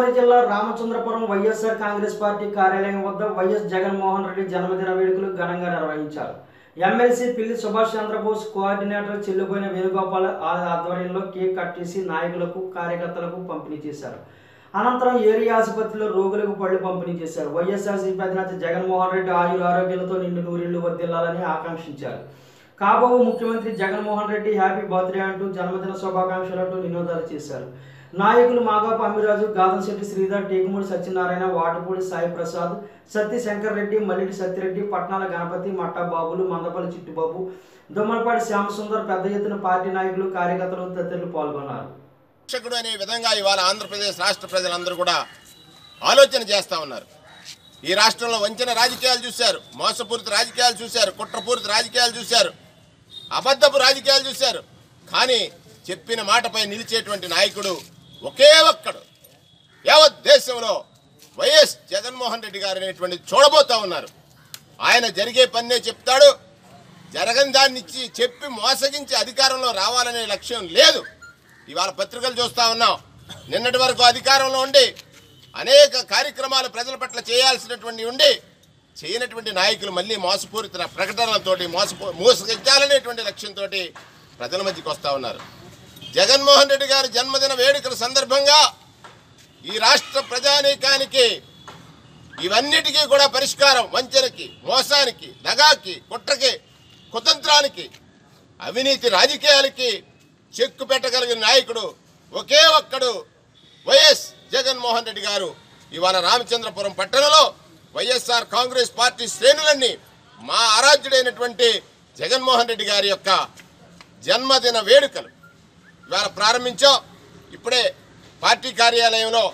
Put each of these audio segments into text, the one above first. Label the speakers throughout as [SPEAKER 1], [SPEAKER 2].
[SPEAKER 1] గోదావరి జిల్లా రామచంద్రపురం వైఎస్ఆర్ కాంగ్రెస్ పార్టీ కార్యాలయం వద్ద వైఎస్ జగన్మోహన్ రెడ్డి జన్మదిన వేడుకలు ఘనంగా నిర్వహించారు ఎమ్మెల్సీ పిల్లి సుభాష్ చంద్రబోస్ కోఆర్డినేటర్ చెల్లిపోయిన వేణుగోపాల్ ఆ- ఆధ్వర్యంలో కేక్ కట్ చేసి నాయకులకు కార్యకర్తలకు పంపిణీ చేశారు అనంతరం ఏరియా ఆసుపత్రిలో రోగులకు పళ్ళు పంపిణీ చేశారు వైఎస్ఆర్సీపీ అధినేత జగన్మోహన్ రెడ్డి ఆయుర ఆరోగ్యాలతో నిండు నూరిళ్లు వర్దిల్లాలని ఆకాంక్షించారు కాబో ముఖ్యమంత్రి జగన్మోహన్ రెడ్డి హ్యాపీ బర్త్డే అంటూ జన్మదిన శుభాకాంక్షలు అంటూ నినాదాలు చేశారు నాయకులు మాగాపు అమ్మిరాజు గాదంశెట్టి శ్రీధర్ టేకుమూడి సత్యనారాయణ వాటపూడి సాయి ప్రసాద్ సత్తి శంకర్ రెడ్డి మల్లిడి సత్యరెడ్డి పట్నాల గణపతి మట్టా బాబులు మందపల్లి చిట్టుబాబు దుమ్మలపాటి శ్యామసుందర్ పెద్ద ఎత్తున పార్టీ నాయకులు కార్యకర్తలు తదితరులు పాల్గొన్నారు
[SPEAKER 2] శిక్షకుడు అనే విధంగా ఇవాళ ఆంధ్రప్రదేశ్ రాష్ట్ర ప్రజలందరూ కూడా ఆలోచన చేస్తూ ఉన్నారు ఈ రాష్ట్రంలో వంచన రాజకీయాలు చూశారు మోసపూరిత రాజకీయాలు చూశారు కుట్రపూరిత రాజకీయాలు చూశారు అబద్ధపు రాజకీయాలు చూశారు కానీ చెప్పిన మాటపై నిలిచేటువంటి నాయకుడు ఒకే ఒక్కడు యావత్ దేశంలో వైఎస్ జగన్మోహన్ రెడ్డి గారు అనేటువంటి చూడబోతా ఉన్నారు ఆయన జరిగే పన్నే చెప్తాడు జరగని దాన్ని ఇచ్చి చెప్పి మోసగించి అధికారంలో రావాలనే లక్ష్యం లేదు ఇవాళ పత్రికలు చూస్తా ఉన్నాం నిన్నటి వరకు అధికారంలో ఉండి అనేక కార్యక్రమాలు ప్రజల పట్ల చేయాల్సినటువంటి ఉండి చేయనటువంటి నాయకులు మళ్ళీ మోసపూరిత ప్రకటనలతోటి మోసపూ మోసగించాలనేటువంటి లక్ష్యంతో ప్రజల మధ్యకి వస్తూ ఉన్నారు జగన్మోహన్ రెడ్డి గారి జన్మదిన వేడుకల సందర్భంగా ఈ రాష్ట్ర ప్రజానీకానికి ఇవన్నిటికీ కూడా పరిష్కారం వంచనకి మోసానికి దగాకి కుట్రకి కుతంత్రానికి అవినీతి రాజకీయాలకి చెక్కు పెట్టగలిగిన నాయకుడు ఒకే ఒక్కడు వైఎస్ జగన్మోహన్ రెడ్డి గారు ఇవాళ రామచంద్రపురం పట్టణంలో వైఎస్ఆర్ కాంగ్రెస్ పార్టీ శ్రేణులన్నీ మా ఆరాధ్యుడైనటువంటి జగన్మోహన్ రెడ్డి గారి యొక్క జన్మదిన వేడుకలు ఇవాళ ప్రారంభించాం ఇప్పుడే పార్టీ కార్యాలయంలో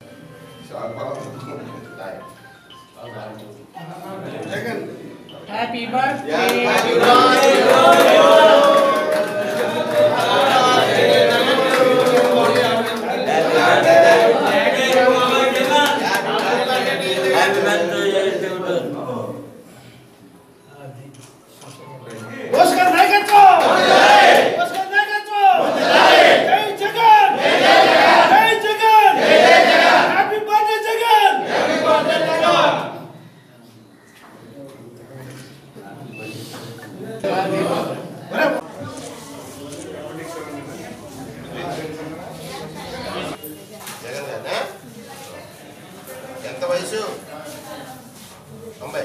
[SPEAKER 3] Happy birthday.
[SPEAKER 4] ఓస్కర్ నాయకత్వం ఓస్కర్ నాయకత్వం జై జగన్ జై Jagan happy birthday Jagan happy birthday Jagan
[SPEAKER 2] Jagan గారినా? ఎంత వయసు తొంభై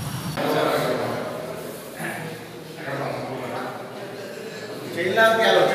[SPEAKER 5] చైల్డ్